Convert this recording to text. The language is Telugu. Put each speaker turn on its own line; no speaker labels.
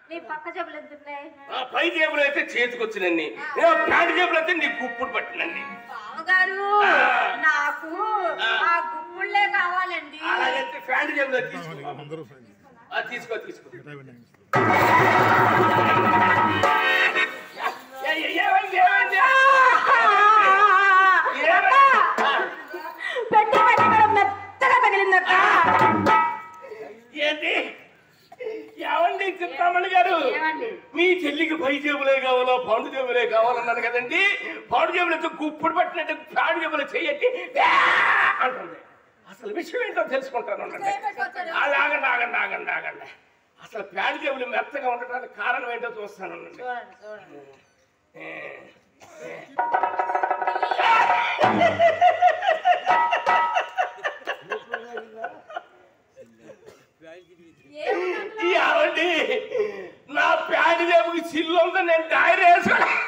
నీ పక్క జబ్బులు ఎంత ఉన్నాయి
ఆ పై జేబులు అయితే చేతికొచ్చినన్ని ఏ ప్యాంట్ జేబులు అయితే నీ గుప్పుడు పట్టినండి
బావగారు
ఆ.
నాకు
ఆ.
ఆ గుప్పుళ్ళే కావాలండి
అలాగైతే ప్యాంట్ జేబులో తీసుకో
అందరూ ఫ్రెండ్స్
ఆ, తీసుకో తీసుకో
అయిపోయింది
ఏ, ఏ, ఏమైంది ఏమైంది ఏమైంది? ఆ,
పెట్టి పెట్టి కూడా మెత్తగా తగిలిందక్క
ఏంటి ఏమండి చింతామణి గారు
ఏమండి?
మీ చెల్లికి పై జేబులే కావాలో పండు జేబులే కావాలన్నారు కదండి పండు జేబులతో గుప్పుడు పట్టినట్టు ప్యాంటు జేబులు చెయ్యట్టి అంటుంది అసలు విషయం ఏంటో తెలుసుకుంటాను ఉండండి. అది ఆగండి ఆగండి ఆగండి ఆగండి అసలు ప్యాంటు జేబులు మెత్తగా ఉండటానికి కారణం ఏంటో చూస్తాను ఉండండి.
చూడండి చూడండి
ఏ, ఏ.
ఏమన్నా
ఏమండి నా ప్యాంటు జేబుకి చిల్లు ఉందో నేను డైరీ వేసుకుని